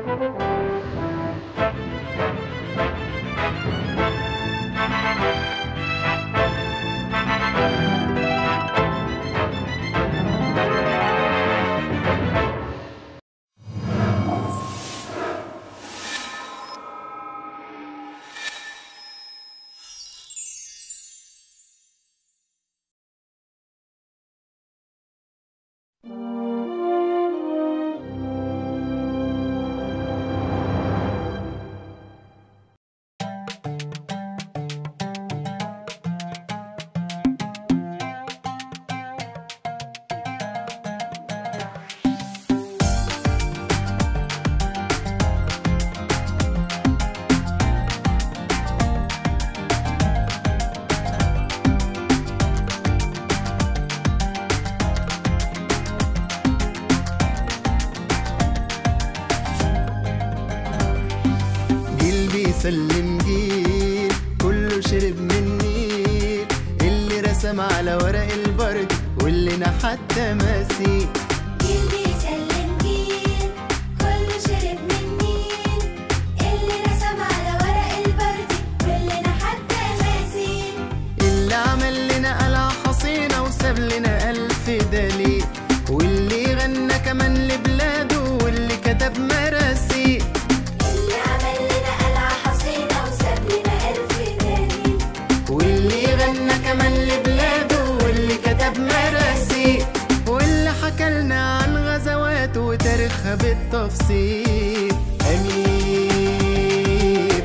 جيل بيسلم جيل كله شرب من النيل اللي رسم على ورق البرد واللي نحت تماثيل جيل بيسلم جيل كله شرب من النيل اللي رسم على ورق البرد واللي نحت تماثيل اللي عمل لنا قلعة حصينة وساب لنا ألف دليل واللي غنى كمان لبلاده واللي كتب مراسيل اللي عمل لنا قلعة حصينة وساب لنا ألف دليل واللي غنى كمان لبلاده واللي كتب مراسيل واللي حكى لنا عن غزواته وتاريخها بالتفصيل أمير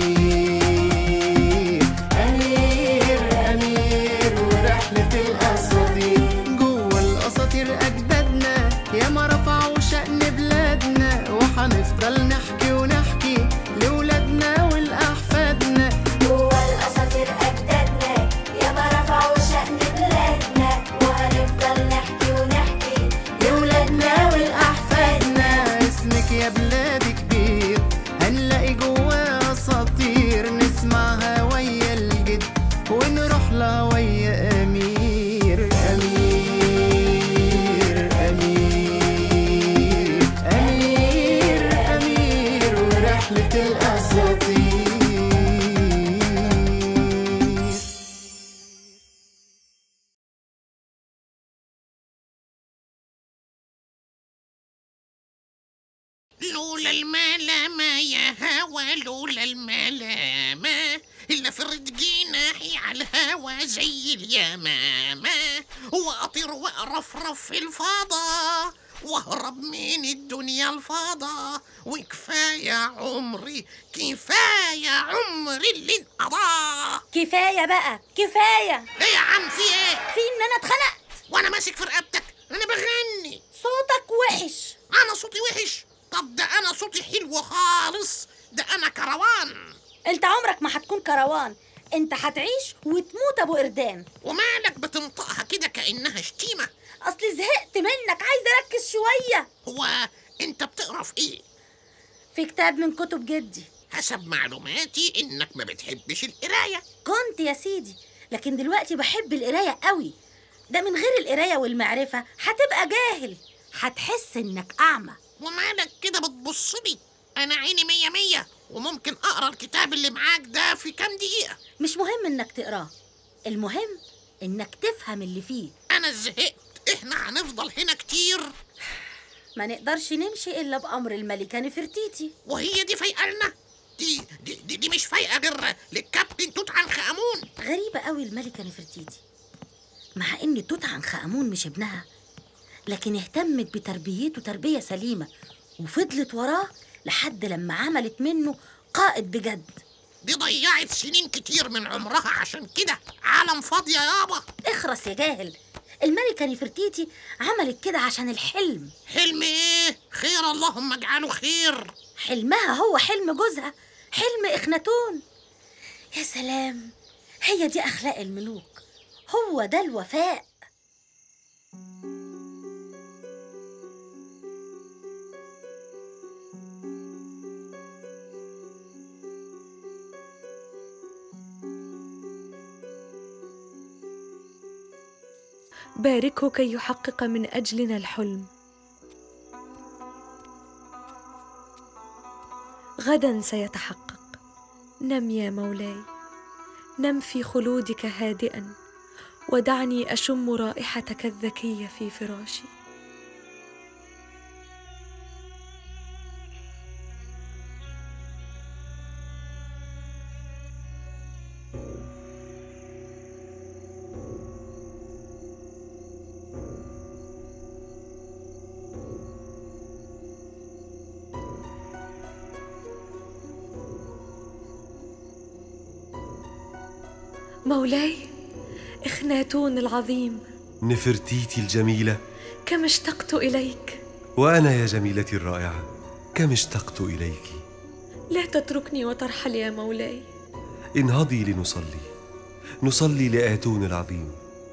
أمير أمير أمير ورحلة الأساطير جوه الأساطير أجدادنا ياما رفعوا شأن بلادنا وحنفضل نحكي ونحكي لولادنا ولأحفادنا جوا الأساطير أجدادنا ياما رفعوا شأن بلادنا وهنفضل نحكي ونحكي لولادنا ولأحفادنا اسمك يا بلادي كبير هنلاقي جواه أساطير نسمعها ويا الجد ونروح لها ويا أمير أمير أمير أمير أمير ورحلة الأساطير لولا الملامة يا هوا لولا الملامة إلا فرد جناحي على الهوا زي اليمامة وأطير وأرفرف في الفضاء واهرب من الدنيا الفضاء وكفاية عمري كفاية عمري اللي انقضى كفاية بقى كفاية ايه يا عم في ايه في ان انا اتخنقت وانا ماسك في رقبتك انا بغني صوتك وحش انا صوتي وحش طب ده انا صوتي حلو خالص ده انا كروان انت عمرك ما هتكون كروان انت هتعيش وتموت ابو قردان ومالك بتنطقها كده كانها شتيمه اصل زهقت منك عايزه اركز شويه هو انت بتقرا في ايه في كتاب من كتب جدي حسب معلوماتي انك ما بتحبش القرايه كنت يا سيدي لكن دلوقتي بحب القرايه قوي ده من غير القرايه والمعرفه هتبقى جاهل هتحس انك اعمى ومالك كده بتبص لي انا عيني مية مية وممكن اقرا الكتاب اللي معاك ده في كام دقيقه مش مهم انك تقراه المهم انك تفهم اللي فيه انا زهقت احنا هنفضل هنا كتير ما نقدرش نمشي الا بامر الملكه نفرتيتي وهي دي فايقه لنا دي دي, دي, دي مش فايقه غير للكابتن توت عنخ امون غريبة قوي الملكة نفرتيتي مع إن توت عنخ آمون مش ابنها لكن اهتمت بتربيته تربية سليمة وفضلت وراه لحد لما عملت منه قائد بجد دي ضيعت سنين كتير من عمرها عشان كده عالم فاضية يابا اخرس يا جاهل الملكة نفرتيتي عملت كده عشان الحلم حلم ايه خير اللهم اجعله خير حلمها هو حلم جوزها حلم إخناتون يا سلام هي دي أخلاق الملوك هو ده الوفاء باركه كي يحقق من اجلنا الحلم غدا سيتحقق نم يا مولاي نم في خلودك هادئا ودعني اشم رائحتك الذكيه في فراشي مولاي اخناتون العظيم نفرتيتي الجميلة كم اشتقت اليك وأنا يا جميلتي الرائعة كم اشتقت إليك لا تتركني وترحل يا مولاي انهضي لنصلي نصلي لآتون العظيم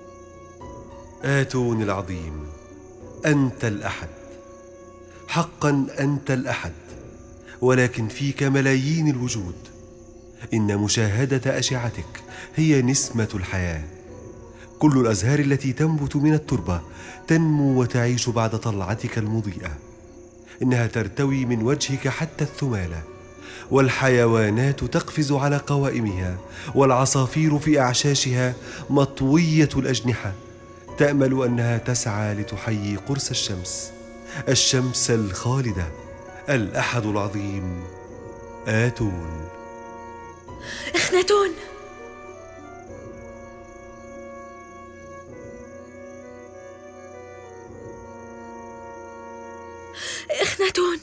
آتون العظيم أنت الأحد حقا أنت الأحد ولكن فيك ملايين الوجود إن مشاهدة أشعتك هي نسمة الحياة كل الأزهار التي تنبت من التربة تنمو وتعيش بعد طلعتك المضيئة إنها ترتوي من وجهك حتى الثمالة والحيوانات تقفز على قوائمها والعصافير في أعشاشها مطوية الأجنحة تأمل أنها تسعى لتحيي قرص الشمس الشمس الخالدة الأحد العظيم آتون اخناتون اخناتون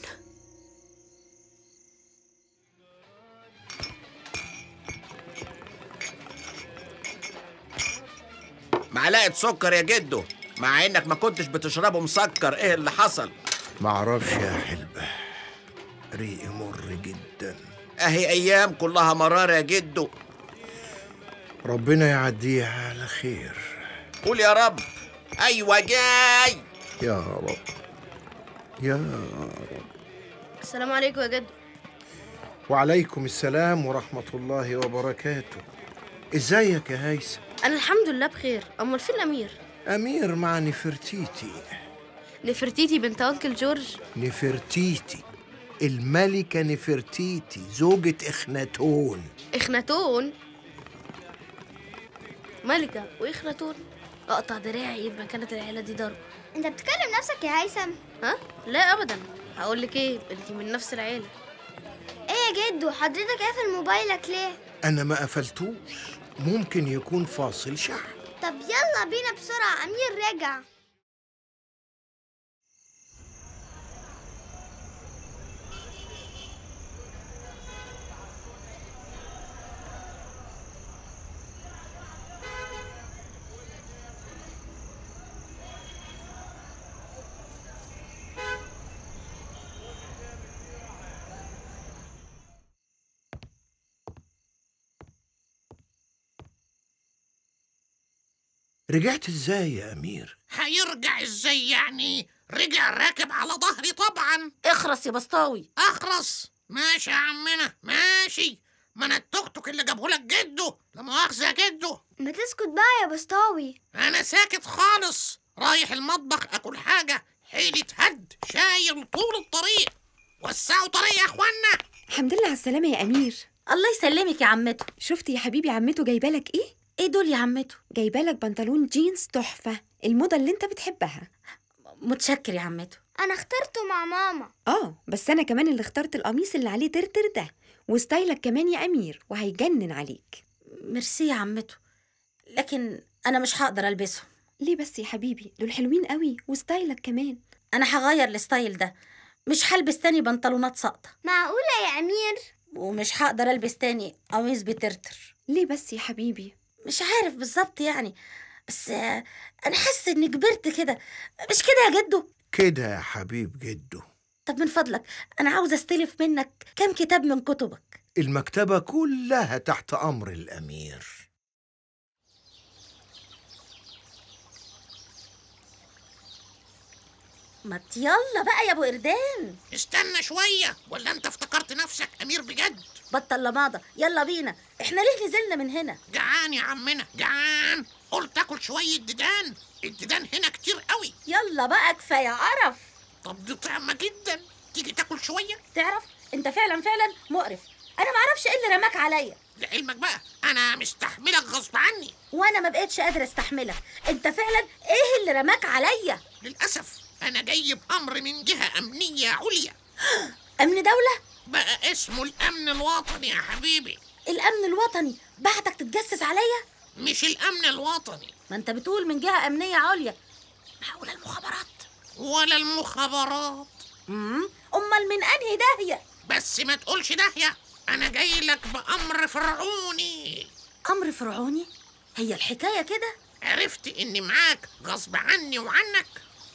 معلقه سكر يا جدو مع انك ما كنتش بتشربه مسكر ايه اللي حصل معرفش يا حلبة ريقي مر جدا اهي ايام كلها مرار يا جدو ربنا يعديها على خير قول يا رب ايوه جاي يا رب يا رب السلام عليكم يا جد وعليكم السلام ورحمة الله وبركاته ازيك يا هيثم انا الحمد لله بخير امال فين الامير أمير مع نفرتيتي نفرتيتي بنت انكل جورج نفرتيتي الملكة نفرتيتي زوجة إخناتون اخناتون ملكة واخناتون اقطع دراعي يبقى كانت العيلة دي ضرب انت بتكلم نفسك يا هيثم ها لا ابدا هقول لك ايه انتي من نفس العيلة ايه يا جدو حضرتك قافل موبايلك ليه أنا ما قفلتوش ممكن يكون فاصل شحن طب يلا بينا بسرعة امير رجع رجعت ازاي يا أمير هيرجع ازاي يعني رجع راكب على ظهري طبعا اخرس يا بسطاوي اخرس ماشي يا عمنا ماشي ما انا التوك توك اللي جابهولك جده لا مؤاخذه يا جده ما تسكت بقى يا بسطاوي انا ساكت خالص رايح المطبخ اكل حاجه حيلة هد شايل طول الطريق وسعوا طريق يا اخوانا الحمد لله على السلامة يا أمير الله يسلمك يا عمته شفتي يا حبيبي عمته جايبالك إيه؟ ايه دول يا عمته جايبالك بنطلون جينز تحفة الموضة اللي انت بتحبها متشكر يا عمته انا اخترته مع ماما اه بس أنا كمان اللي اخترت القميص اللي عليه ترتر ده وستايلك كمان يا أمير وهيجنن عليك ميرسي يا عمته لكن انا مش هقدر البسهم ليه بس يا حبيبي دول حلوين قوي وستايلك كمان انا هغير الستايل ده مش هلبس تاني بنطلونات ساقطه معقولة يا امير ومش هقدر البس تاني قميص بترتر ليه بس يا حبيبي مش عارف بالظبط يعني بس آه، انا حاسه اني كبرت كده مش كده يا جدو كده يا حبيب جدو طب من فضلك انا عاوزه استلف منك كام كتاب من كتبك المكتبة كلها تحت أمر الأمير ما يلا بقى يا ابو قردان استنى شويه ولا انت افتكرت نفسك امير بجد بطل لماضه يلا بينا احنا ليه نزلنا من هنا جعان يا عمنا جعان قلت اكل شويه ديدان الديدان هنا كتير قوي يلا بقى كفايه عرف طب دي طعمه جدا تيجي تاكل شويه تعرف انت فعلا فعلا مقرف انا معرفش ايه اللي رماك عليا لعلمك بقى انا مستحملك غصب عني وانا ما بقتش قادره استحملك انت فعلا ايه اللي رماك عليا للاسف انا جاي بامر من جهه امنيه عليا امن دوله بقى اسمه الامن الوطني يا حبيبي الامن الوطني بعتك تتجسس عليا مش الامن الوطني ما انت بتقول من جهه امنيه عليا معقوله المخابرات ولا المخابرات امم امال من انهي داهيه بس ما تقولش داهيه انا جاي لك بامر فرعوني امر فرعوني هي الحكايه كده عرفت اني معاك غصب عني وعنك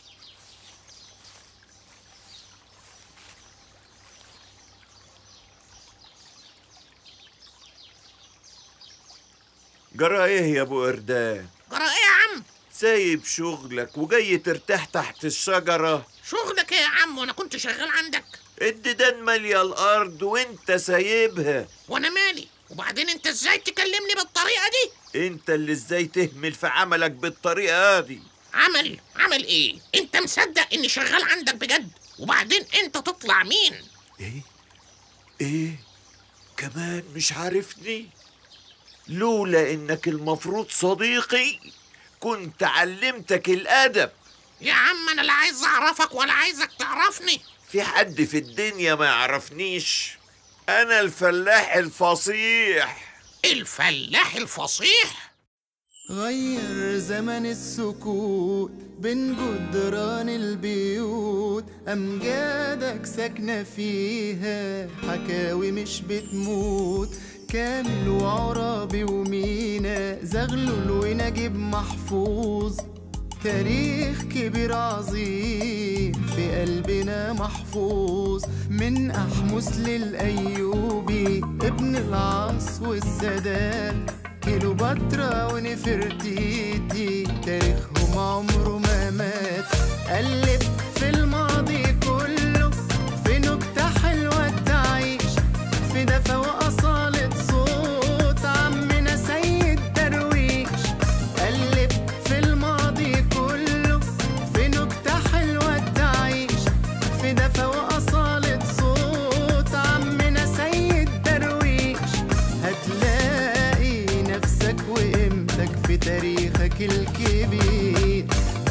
جرى ايه يا ابو اردان جرى ايه يا عم سايب شغلك وجاي ترتاح تحت الشجرة شغلك ايه يا عم وانا كنت شغال عندك الديدان مالية الأرض وانت سايبها وانا مالي وبعدين انت ازاي تكلمني بالطريقه دي انت اللي ازاي تهمل في عملك بالطريقة دي عمل عمل ايه انت مصدق اني شغال عندك بجد وبعدين انت تطلع مين ايه ايه كمان مش عارفني لولا انك المفروض صديقي كنت علمتك الادب يا عم انا لا عايز اعرفك ولا عايزك تعرفني في حد في الدنيا ما يعرفنيش انا الفلاح الفصيح الفلاح الفصيح غير زمن السكوت بين جدران البيوت أمجادك ساكنة فيها حكاوي مش بتموت كامل وعرابي ومينا زغلول ونجيب محفوظ تاريخ كبير عظيم في قلبنا محفوظ من أحمس للأيوبي ابن العاص والسادات كيلوباترا ونفرتيتي تاريخهم عمره ما مات قلب في الماضي كله في نكتة حلوة تعيش في دفى وأصالة صوت عمنا سيد درويش قلب في الماضي كله في نكتة حلوة تعيش في دفى وأصالة صوت عمنا سيد درويش هتلاقي نفسك وقيمتك في تاريخك الكبير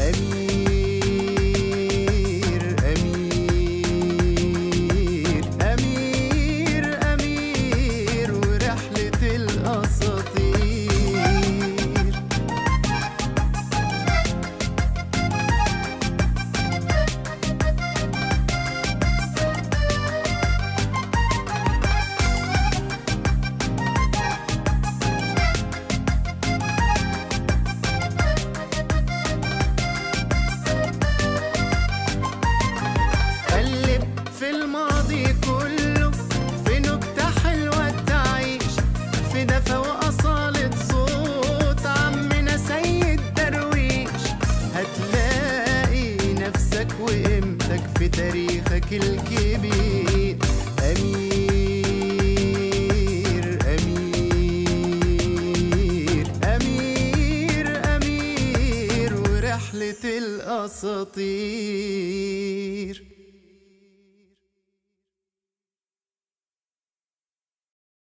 أمير أمير أمير أمير ورحلة الأساطير قلب في الماضي كله في نكتة حلوة تعيش في دفى وأصالة صوت عمنا سيد درويش هتلاقي نفسك وقيمتك في تاريخك الكبير أمير أمير أمير أمير ورحلة الأساطير